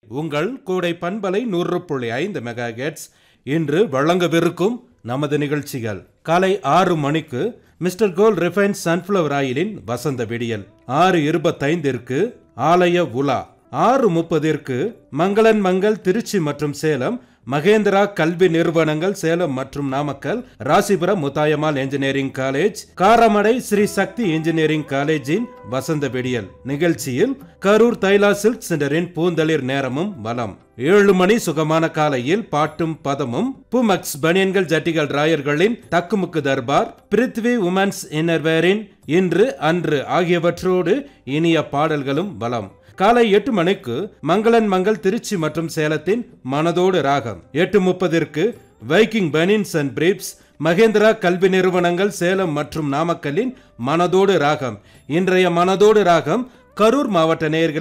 உங்கள் கூடை பண்பலை நூறு புள்ளி ஐந்து மெகா இன்று வழங்கவிருக்கும் நமது நிகழ்ச்சிகள் காலை ஆறு மணிக்கு மிஸ்டர் கோல் ரிஃபைன் சன்ஃப்ளவர் ஆயிலின் வசந்த விடியல் ஆறு இருபத்தைந்திற்கு ஆலய உலா ஆறு முப்பதிற்கு மங்களன் மங்கள் திருச்சி மற்றும் சேலம் மகேந்திரா கல்வி நிறுவனங்கள் சேலம் மற்றும் Namakkal Rasipuram Muthayammal engineering college Karamadai Sri Sakthi engineering காலேஜின் வசந்த விடியல் நிகழ்ச்சியில் கரூர் தைலா சில்க் சென்டரின் பூந்தளிர் நேரமும் வலம் ஏழு மணி சுகமான காலையில் பாட்டும் பதமும் புமக்ஸ் பனியன்கள் ஜட்டிகள் ராயர்களின் தக்குமுக்கு தர்பார் பிருத்வி உமன்ஸ் இன்னர்வேரின் இன்று அன்று ஆகியவற்றோடு இனிய பாடல்களும் வலம் காலை எட்டு மணிக்கு மங்களன் மங்கள் திருச்சி மற்றும் சேலத்தின் மனதோடு ராகம் எட்டு முப்பதிற்கு viking banians and briefs Mahendra கல்வி நிறுவனங்கள் சேலம் மற்றும் நாமக்கல்லின் மனதோடு ராகம் இன்றைய மனதோடு ராகம் கரூர் மாவட்ட நேயர்கள்